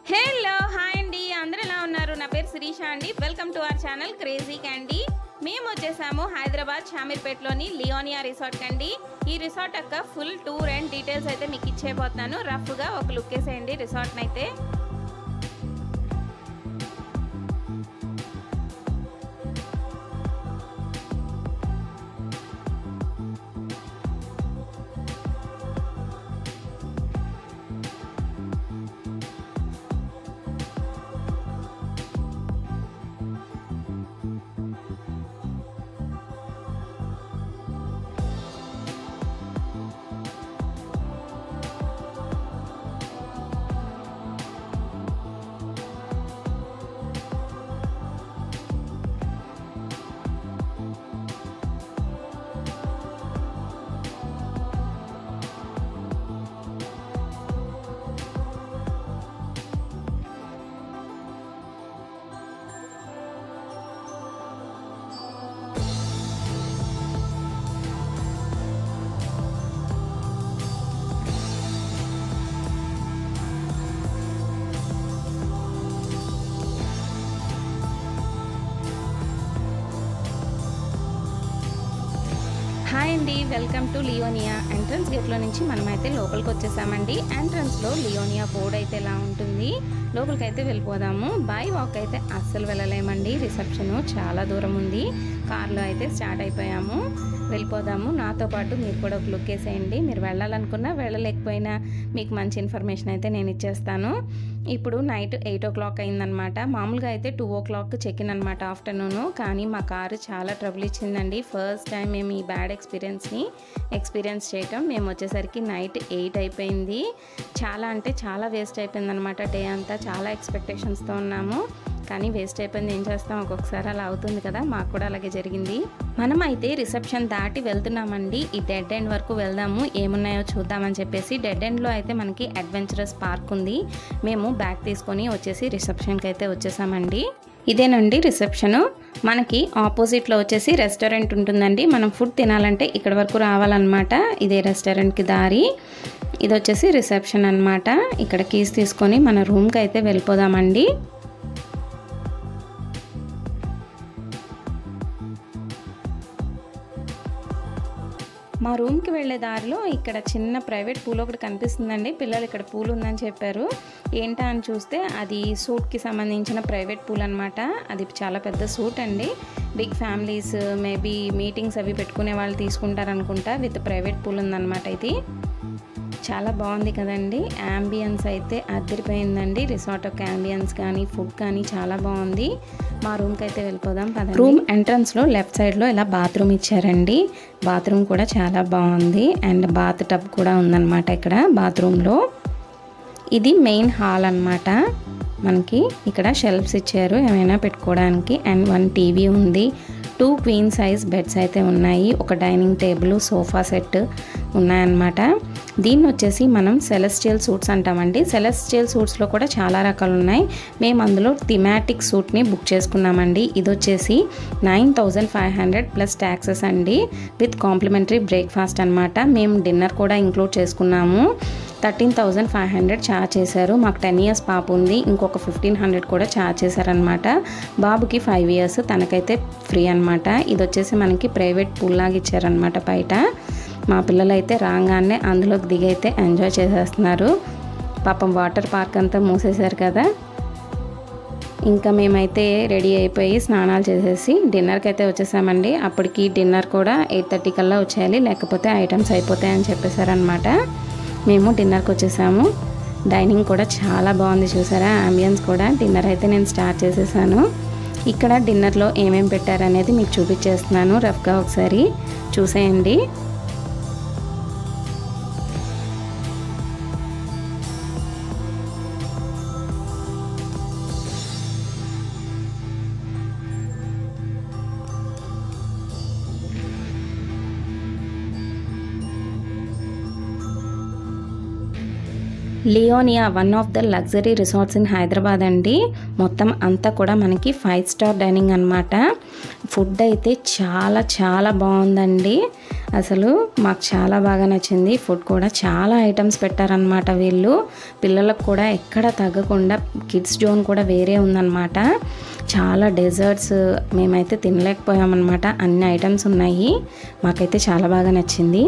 hello hi అండి అందరూ ఎలా ఉన్నారు నా పేరు శిరీష అండి welcome to our channel crazy candy మేము వచ్చేసాము హైదరాబాద్ షామీర్పేటలోని లియోనియా రిసార్ట్ కండి ఈ రిసార్ట్ యొక్క ఫుల్ టూర్ అండ్ డీటెయిల్స్ అయితే మీకు ఇచ్చేయబోతున్నాను రఫ్గా ఒక లుక్ వేసేయండి రిసార్ట్ని అయితే హాయ్ అండి వెల్కమ్ టు లియోనియా ఎంట్రన్స్ గేట్లో నుంచి మనమైతే లోపలికి వచ్చేసామండి ఎంట్రన్స్లో లియోనియా బోర్డ్ అయితే ఎలా ఉంటుంది లోపలికి అయితే వెళ్ళిపోదాము బై వాక్ అయితే అస్సలు వెళ్ళలేమండి రిసెప్షన్ చాలా దూరం ఉంది కార్లో అయితే స్టార్ట్ అయిపోయాము వెళ్ళిపోదాము నాతో పాటు మీరు కూడా ఒక లుక్ వేసేయండి మీరు వెళ్ళాలనుకున్నా వెళ్ళలేకపోయినా మీకు మంచి ఇన్ఫర్మేషన్ అయితే నేను ఇచ్చేస్తాను ఇప్పుడు నైట్ ఎయిట్ ఓ క్లాక్ అయిందనమాట మామూలుగా అయితే two o'clock check in అనమాట ఆఫ్టర్నూన్ కానీ మా కారు చాలా ట్రబుల్ ఇచ్చిందండి ఫస్ట్ టైం మేము ఈ బ్యాడ్ ఎక్స్పీరియన్స్ని ఎక్స్పీరియన్స్ చేయటం మేము వచ్చేసరికి నైట్ ఎయిట్ అయిపోయింది చాలా అంటే చాలా వేస్ట్ అయిపోయింది అనమాట డే అంతా చాలా ఎక్స్పెక్టేషన్స్తో ఉన్నాము కానీ వేస్ట్ అయిపోయింది ఏం చేస్తాం ఒక్కొక్కసారి అలా అవుతుంది కదా మాకు కూడా అలాగే జరిగింది మనం అయితే రిసెప్షన్ దాటి వెళ్తున్నామండి ఈ డెడ్ ఎండ్ వరకు వెళ్దాము ఏమున్నాయో చూద్దామని చెప్పేసి డెడ్ ఎండ్లో అయితే మనకి అడ్వెంచరస్ పార్క్ ఉంది మేము బ్యాగ్ తీసుకొని వచ్చేసి రిసెప్షన్కి అయితే వచ్చేసామండి ఇదేనండి రిసెప్షను మనకి ఆపోజిట్లో వచ్చేసి రెస్టారెంట్ ఉంటుందండి మనం ఫుడ్ తినాలంటే ఇక్కడ వరకు రావాలన్నమాట ఇదే రెస్టారెంట్కి దారి ఇది వచ్చేసి రిసెప్షన్ అనమాట ఇక్కడ కీస్ తీసుకొని మన రూమ్కి అయితే వెళ్ళిపోదామండి మా రూమ్కి వెళ్ళే దారిలో ఇక్కడ చిన్న ప్రైవేట్ పూల్ ఒకటి కనిపిస్తుందండి పిల్లలు ఇక్కడ పూల్ ఉందని చెప్పారు ఏంటా అని చూస్తే అది సూట్కి సంబంధించిన ప్రైవేట్ పూల్ అనమాట అది చాలా పెద్ద సూట్ అండి బిగ్ ఫ్యామిలీస్ మేబీ మీటింగ్స్ అవి పెట్టుకునే వాళ్ళు తీసుకుంటారనుకుంటా విత్ ప్రైవేట్ పూల్ ఉందన్నమాట ఇది చాలా బాగుంది కదండి యాంబియన్స్ అయితే అద్దరిపోయిందండి రిసార్ట్ యొక్క యాంబియన్స్ కానీ ఫుడ్ కానీ చాలా బాగుంది మా రూమ్కి అయితే వెళ్ళిపోదాం పద రూమ్ ఎంట్రన్స్లో లెఫ్ట్ సైడ్లో ఇలా బాత్రూమ్ ఇచ్చారండి బాత్రూమ్ కూడా చాలా బాగుంది అండ్ బాత్ టబ్ కూడా ఉందన్నమాట ఇక్కడ బాత్రూంలో ఇది మెయిన్ హాల్ అనమాట మనకి ఇక్కడ షెల్ఫ్స్ ఇచ్చారు ఏమైనా పెట్టుకోవడానికి అండ్ వన్ టీవీ ఉంది టూ క్వీన్ సైజ్ బెడ్స్ అయితే ఉన్నాయి ఒక డైనింగ్ టేబుల్ సోఫా సెట్ ఉన్నాయన్నమాట దీన్ని వచ్చేసి మనం సెలెస్టియల్ సూట్స్ అంటామండి సెలెస్టియల్ సూట్స్లో కూడా చాలా రకాలు ఉన్నాయి మేము అందులో థిమాటిక్ సూట్ని బుక్ చేసుకున్నామండి ఇది వచ్చేసి nine thousand five hundred plus taxes అండి విత్ కాంప్లిమెంటరీ బ్రేక్ఫాస్ట్ అనమాట మేము డిన్నర్ కూడా ఇంక్లూడ్ చేసుకున్నాము thirteen thousand five hundred charge చేశారు మాకు టెన్ ఇయర్స్ పాప ఉంది ఇంకొక ఫిఫ్టీన్ హండ్రెడ్ కూడా ఛార్జ్ చేశారనమాట బాబుకి ఫైవ్ ఇయర్స్ తనకైతే ఫ్రీ అనమాట ఇది వచ్చేసి మనకి ప్రైవేట్ పూల్ లాగా ఇచ్చారనమాట బయట మా పిల్లలు అయితే రాగానే అందులోకి దిగైతే ఎంజాయ్ చేసేస్తున్నారు పాపం వాటర్ పార్క్ అంతా మూసేశారు కదా ఇంకా మేమైతే రెడీ అయిపోయి స్నానాలు చేసేసి డిన్నర్కి అయితే వచ్చేసామండి అప్పటికి డిన్నర్ కూడా ఎయిట్ థర్టీ కల్లా వచ్చేయాలి లేకపోతే ఐటమ్స్ అయిపోతాయని చెప్పేశారనమాట మేము డిన్నర్కి వచ్చేసాము డైనింగ్ కూడా చాలా బాగుంది చూసారా అంబియన్స్ కూడా డిన్నర్ అయితే నేను స్టార్ట్ చేసేసాను ఇక్కడ డిన్నర్లో ఏమేమి పెట్టారనేది మీకు చూపించేస్తున్నాను రఫ్గా ఒకసారి చూసేయండి Leonia one of the luxury resorts in Hyderabad అండి మొత్తం అంతా కూడా మనకి ఫైవ్ స్టార్ డైనింగ్ అనమాట ఫుడ్ అయితే చాలా చాలా బాగుందండి అసలు మాకు చాలా బాగా నచ్చింది ఫుడ్ కూడా చాలా ఐటమ్స్ పెట్టారనమాట వీళ్ళు పిల్లలకు కూడా ఎక్కడ తగ్గకుండా కిడ్స్ జోన్ కూడా వేరే ఉందన్నమాట చాలా డెజర్ట్స్ మేమైతే తినలేకపోయామన్నమాట అన్ని ఐటమ్స్ ఉన్నాయి మాకైతే చాలా బాగా నచ్చింది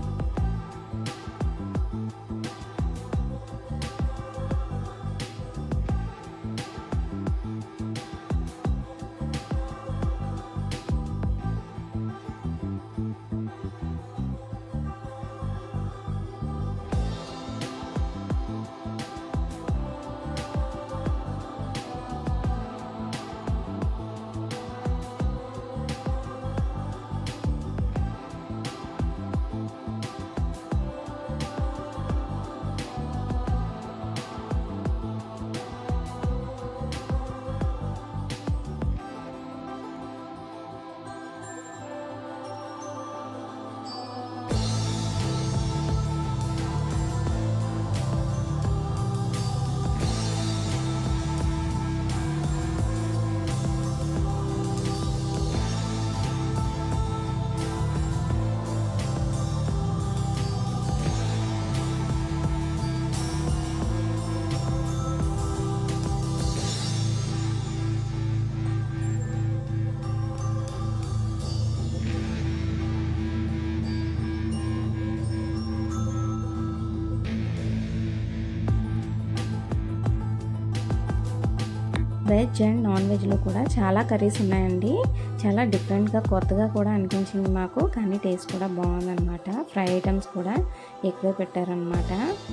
వెజ్ అండ్ నాన్ వెజ్లో కూడా చాలా కర్రీస్ ఉన్నాయండి చాలా డిఫరెంట్గా కొత్తగా కూడా అనిపించింది మాకు కానీ టేస్ట్ కూడా బాగుందన్నమాట ఫ్రై ఐటమ్స్ కూడా ఎక్కువ పెట్టారనమాట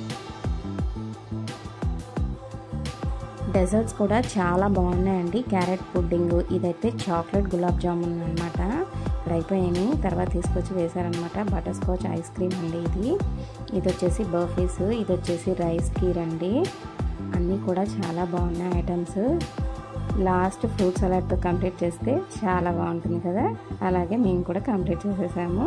డెజర్ట్స్ కూడా చాలా బాగున్నాయండి క్యారెట్ పుడ్డింగ్ ఇదైతే చాక్లెట్ గులాబ్ జామున్ అనమాట ఇక్కడ అయిపోయాయి తర్వాత తీసుకొచ్చి వేశారనమాట బటర్ స్కాచ్ ఐస్ క్రీమ్ అండి ఇది ఇది వచ్చేసి బర్ఫీస్ ఇది వచ్చేసి రైస్ కీర్ అండి అన్నీ కూడా చాలా బాగున్నాయి ఐటమ్స్ లాస్ట్ ఫ్రూట్ సలాడ్తో కంప్లీట్ చేస్తే చాలా బాగుంటుంది కదా అలాగే మేము కూడా కంప్లీట్ చేసేసాము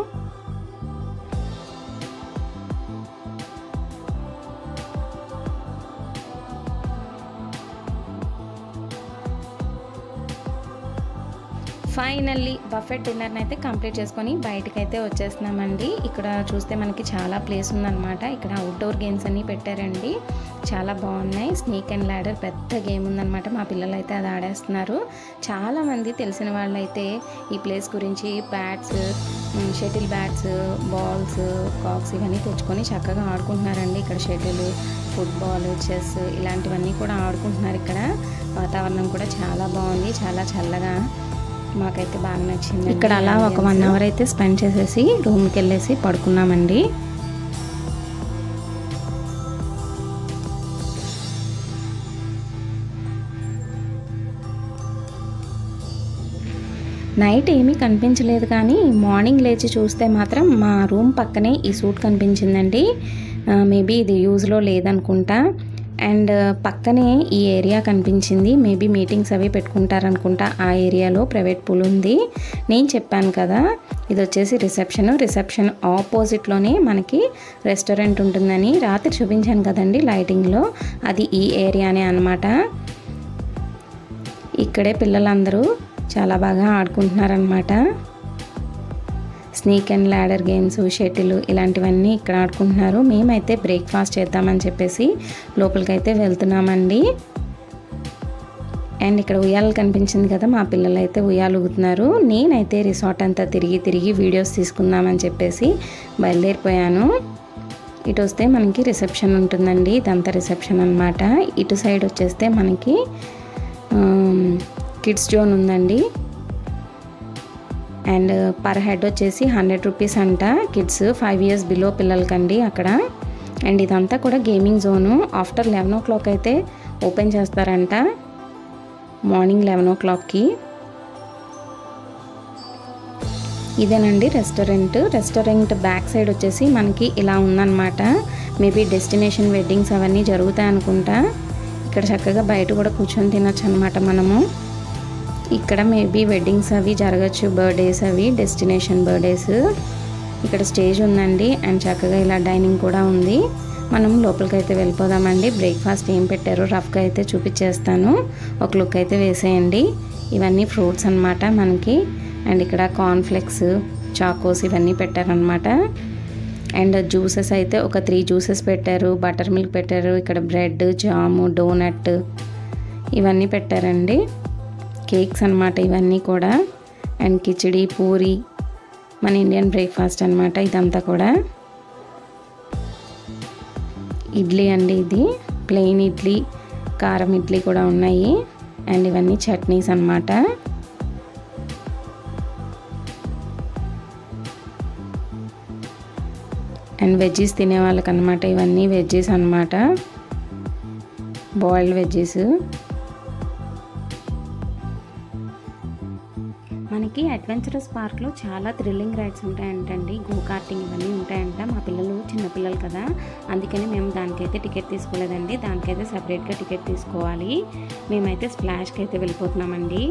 ఫైనల్లీ బఫెట్ డిన్నర్ని అయితే కంప్లీట్ చేసుకొని బయటకు అయితే వచ్చేస్తున్నామండి ఇక్కడ చూస్తే మనకి చాలా ప్లేస్ ఉందన్నమాట ఇక్కడ అవుట్డోర్ గేమ్స్ అన్నీ పెట్టారండి చాలా బాగున్నాయి స్నేక్ అండ్ ల్యాడర్ పెద్ద గేమ్ ఉందన్నమాట మా పిల్లలు అయితే అది ఆడేస్తున్నారు చాలామంది తెలిసిన వాళ్ళైతే ఈ ప్లేస్ గురించి bats shuttle bats balls cocks ఇవన్నీ తెచ్చుకొని చక్కగా ఆడుకుంటున్నారండి ఇక్కడ షటిల్ ఫుట్బాల్ చెస్ ఇలాంటివన్నీ కూడా ఆడుకుంటున్నారు ఇక్కడ వాతావరణం కూడా చాలా బాగుంది చాలా చల్లగా మాకైతే బాగా నచ్చింది ఇక్కడ అలా ఒక వన్ అవర్ అయితే స్పెండ్ చేసేసి రూమ్కి వెళ్ళేసి పడుకున్నామండి నైట్ ఏమీ కనిపించలేదు కానీ మార్నింగ్ లేచి చూస్తే మాత్రం మా రూమ్ పక్కనే ఈ సూట్ కనిపించిందండి మేబీ ఇది యూజ్లో లేదనుకుంటా అండ్ పక్కనే ఈ ఏరియా కనిపించింది మేబీ మీటింగ్స్ అవి పెట్టుకుంటారనుకుంటా ఆ ఏరియాలో ప్రైవేట్ పూల్ ఉంది నేను చెప్పాను కదా ఇది వచ్చేసి రిసెప్షన్ రిసెప్షన్ ఆపోజిట్లోనే మనకి రెస్టారెంట్ ఉంటుందని రాత్రి చూపించాను కదండి లైటింగ్లో అది ఈ ఏరియానే అనమాట ఇక్కడే పిల్లలందరూ చాలా బాగా ఆడుకుంటున్నారనమాట snake and ladder games shuttle ఇలాంటివన్నీ ఇక్కడ ఆడుకుంటున్నారు మేమైతే బ్రేక్ఫాస్ట్ చేద్దామని చెప్పేసి లోపలికైతే వెళ్తున్నామండి అండ్ ఇక్కడ ఉయ్యాలు కనిపించింది కదా మా పిల్లలు అయితే ఉయ్యాలు ఊగుతున్నారు నేనైతే రిసార్ట్ అంతా తిరిగి తిరిగి వీడియోస్ తీసుకుందామని చెప్పేసి బయలుదేరిపోయాను ఇటు వస్తే మనకి రిసెప్షన్ ఉంటుందండి ఇదంతా రిసెప్షన్ అనమాట ఇటు సైడ్ వచ్చేస్తే మనకి కిడ్స్ జోన్ ఉందండి అండ్ పర్ హెడ్ వచ్చేసి హండ్రెడ్ రూపీస్ అంట కిడ్స్ ఫైవ్ ఇయర్స్ బిలో పిల్లలకండి అక్కడ అండ్ ఇదంతా కూడా gaming zone after eleven o'clock అయితే ఓపెన్ చేస్తారంట మార్నింగ్ లెవెన్ ఓ క్లాక్కి ఇదేనండి రెస్టారెంట్ రెస్టారెంట్ బ్యాక్ సైడ్ వచ్చేసి మనకి ఇలా ఉందన్నమాట మేబీ డెస్టినేషన్ వెడ్డింగ్స్ అవన్నీ జరుగుతాయి అనుకుంటా ఇక్కడ చక్కగా బయట కూడా కూర్చొని తినొచ్చు అనమాట మనము ఇక్కడ మేబీ వెడ్డింగ్స్ అవి జరగచ్చు బర్త్డేస్ అవి డెస్టినేషన్ బర్త్డేస్ ఇక్కడ స్టేజ్ ఉందండి అండ్ చక్కగా ఇలా డైనింగ్ కూడా ఉంది మనం లోపలికి అయితే వెళ్ళిపోదామండి బ్రేక్ఫాస్ట్ ఏం పెట్టారో రఫ్గా అయితే చూపించేస్తాను ఒక లుక్ అయితే వేసేయండి ఇవన్నీ ఫ్రూట్స్ అనమాట మనకి అండ్ ఇక్కడ కార్న్ఫ్లెక్స్ చాకోస్ ఇవన్నీ పెట్టారనమాట అండ్ జ్యూసెస్ అయితే ఒక త్రీ జ్యూసెస్ పెట్టారు బటర్ మిల్క్ పెట్టారు ఇక్కడ బ్రెడ్ జాము డోనట్ ఇవన్నీ పెట్టారండి కేక్స్ అనమాట ఇవన్నీ కూడా అండ్ కిచిడి పూరి మన ఇండియన్ బ్రేక్ఫాస్ట్ అనమాట ఇదంతా కూడా ఇడ్లీ అండి ఇది ప్లెయిన్ ఇడ్లీ కారం ఇడ్లీ కూడా ఉన్నాయి అండ్ ఇవన్నీ చట్నీస్ అనమాట అండ్ వెజ్జీస్ తినే వాళ్ళకి అనమాట ఇవన్నీ వెజ్జీస్ అనమాట బాయిల్డ్ వెజ్జీస్ మనకి అడ్వెంచరస్ పార్క్లో చాలా థ్రిల్లింగ్ రైడ్స్ ఉంటాయంటండి గో కార్టింగ్ ఇవన్నీ ఉంటాయంట మా పిల్లలు చిన్నపిల్లలు కదా అందుకని మేము దానికైతే టికెట్ తీసుకోలేదండి దానికైతే సపరేట్గా టికెట్ తీసుకోవాలి మేమైతే స్ప్లాష్కి అయితే వెళ్ళిపోతున్నామండి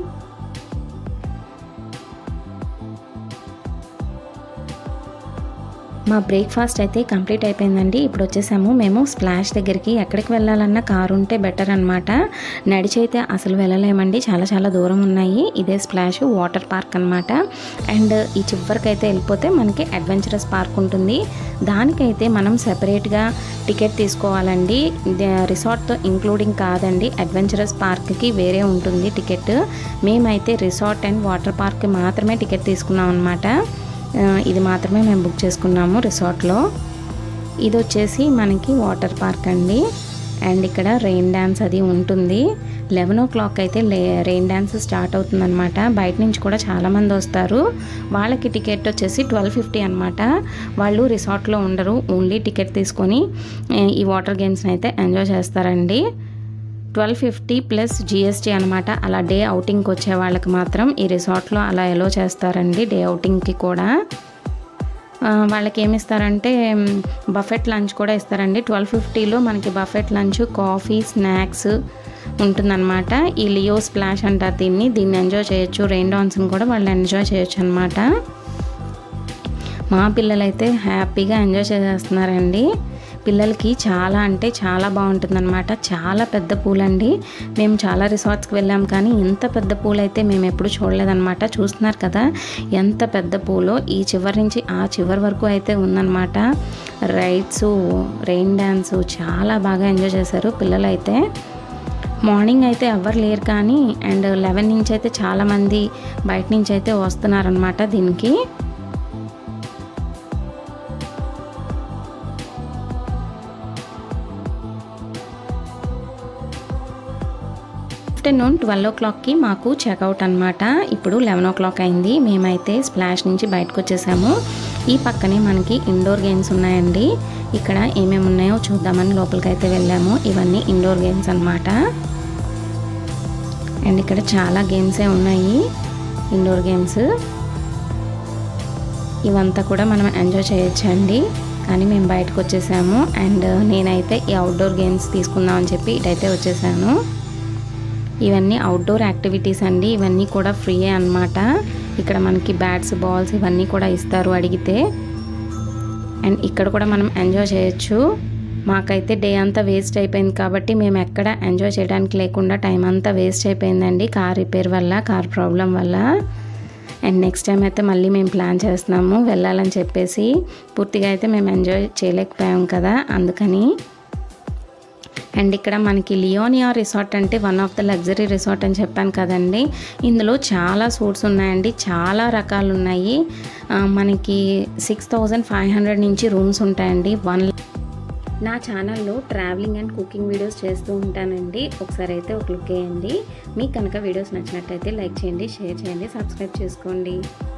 మా బ్రేక్ఫాస్ట్ అయితే కంప్లీట్ అయిపోయిందండి ఇప్పుడు వచ్చేసాము మేము స్ప్లాష్ దగ్గరికి ఎక్కడికి వెళ్ళాలన్నా కారు ఉంటే బెటర్ అనమాట నడిచి అయితే అసలు వెళ్ళలేమండి చాలా చాలా దూరం ఉన్నాయి ఇదే స్ప్లాష్ వాటర్ పార్క్ అనమాట అండ్ ఈ చివరికి అయితే వెళ్ళిపోతే మనకి అడ్వెంచరస్ పార్క్ ఉంటుంది దానికైతే మనం సెపరేట్గా టికెట్ తీసుకోవాలండి రిసార్ట్తో ఇంక్లూడింగ్ కాదండి అడ్వెంచరస్ పార్క్కి వేరే ఉంటుంది టికెట్ మేమైతే రిసార్ట్ అండ్ వాటర్ పార్క్కి మాత్రమే టికెట్ తీసుకున్నాం అనమాట ఇది మాత్రమే మేము బుక్ చేసుకున్నాము రిసార్ట్లో ఇది వచ్చేసి మనకి వాటర్ పార్క్ అండి అండ్ ఇక్కడ రెయిన్ డ్యాన్స్ అది ఉంటుంది లెవెన్ ఓ క్లాక్ అయితే లే రెయిన్ డ్యాన్స్ స్టార్ట్ అవుతుందన్నమాట బయట నుంచి కూడా చాలామంది వస్తారు వాళ్ళకి టికెట్ వచ్చేసి ట్వెల్వ్ ఫిఫ్టీ అనమాట వాళ్ళు రిసార్ట్లో ఉండరు ఓన్లీ టికెట్ తీసుకొని ఈ వాటర్ గేమ్స్ని అయితే ఎంజాయ్ చేస్తారండి ట్వెల్వ్ ఫిఫ్టీ ప్లస్ జిఎస్టీ అనమాట అలా డే అవుటింగ్కి వచ్చే వాళ్ళకి మాత్రం ఈ రిసార్ట్లో అలా ఎలో చేస్తారండి డే అవుటింగ్కి కూడా వాళ్ళకి ఏమి ఇస్తారంటే బఫెట్ లంచ్ కూడా ఇస్తారండి ట్వెల్వ్ ఫిఫ్టీలో మనకి బఫెట్ లంచ్ కాఫీ స్నాక్స్ ఉంటుందన్నమాట ఈ లియో స్ప్లాష్ అంటారు దీన్ని దీన్ని ఎంజాయ్ చేయొచ్చు రెయిన్ డాన్స్ని కూడా వాళ్ళు ఎంజాయ్ చేయొచ్చు అనమాట మా పిల్లలైతే హ్యాపీగా ఎంజాయ్ చేసేస్తున్నారండి పిల్లలకి చాలా అంటే చాలా బాగుంటుందన్నమాట చాలా పెద్ద పూలండి మేము చాలా రిసార్ట్స్కి వెళ్ళాం కానీ ఇంత పెద్ద పూలు అయితే మేము ఎప్పుడు చూడలేదన్నమాట చూస్తున్నారు కదా ఎంత పెద్ద పూలో ఈ చివరి నుంచి ఆ చివరి వరకు అయితే ఉందన్నమాట రైడ్స్ రెయిన్ డ్యాన్స్ చాలా బాగా ఎంజాయ్ చేశారు పిల్లలైతే మార్నింగ్ అయితే ఎవరు లేరు కానీ అండ్ లెవెన్ నుంచి అయితే చాలామంది బయట నుంచి అయితే వస్తున్నారనమాట దీనికి ఆఫ్టర్నూన్ ట్వెల్వ్ ఓ క్లాక్కి మాకు చెక్అవుట్ అనమాట ఇప్పుడు లెవెన్ ఓ క్లాక్ అయింది మేమైతే స్ప్లాష్ నుంచి బయటకు వచ్చేసాము ఈ పక్కనే మనకి ఇండోర్ గేమ్స్ ఉన్నాయండి ఇక్కడ ఏమేమి ఉన్నాయో చూద్దామని లోపలికి అయితే వెళ్ళాము ఇవన్నీ ఇండోర్ గేమ్స్ అనమాట అండ్ ఇక్కడ చాలా గేమ్సే ఉన్నాయి ఇండోర్ గేమ్స్ ఇవంతా కూడా మనం ఎంజాయ్ చేయొచ్చండి కానీ మేము బయటకు వచ్చేసాము అండ్ నేనైతే ఈ అవుట్డోర్ గేమ్స్ తీసుకుందాం అని చెప్పి ఇటైతే వచ్చేసాను ఇవన్నీ అవుట్డోర్ యాక్టివిటీస్ అండి ఇవన్నీ కూడా ఫ్రీయే అనమాట ఇక్కడ మనకి బ్యాట్స్ బాల్స్ ఇవన్నీ కూడా ఇస్తారు అడిగితే అండ్ ఇక్కడ కూడా మనం ఎంజాయ్ చేయొచ్చు మాకైతే డే అంతా వేస్ట్ అయిపోయింది కాబట్టి మేము ఎక్కడ ఎంజాయ్ చేయడానికి లేకుండా టైం అంతా వేస్ట్ అయిపోయిందండి కార్ రిపేర్ వల్ల కార్ ప్రాబ్లం వల్ల అండ్ నెక్స్ట్ టైం అయితే మళ్ళీ మేము ప్లాన్ చేస్తున్నాము వెళ్ళాలని చెప్పేసి పూర్తిగా అయితే మేము ఎంజాయ్ చేయలేకపోయాం కదా అందుకని అండ్ ఇక్కడ మనకి లియోనియా రిసార్ట్ అంటే one of the luxury resort అని చెప్పాను కదండి ఇందులో చాలా సూట్స్ ఉన్నాయండి చాలా రకాలు ఉన్నాయి మనకి సిక్స్ థౌజండ్ ఫైవ్ హండ్రెడ్ నుంచి రూమ్స్ ఉంటాయండి వన్ నా ఛానల్లో ట్రావెలింగ్ అండ్ కుకింగ్ వీడియోస్ చేస్తూ ఉంటానండి ఒకసారి అయితే ఒక లుక్ వేయండి మీకు కనుక వీడియోస్ నచ్చినట్టయితే లైక్ చేయండి షేర్ చేయండి సబ్స్క్రైబ్ చేసుకోండి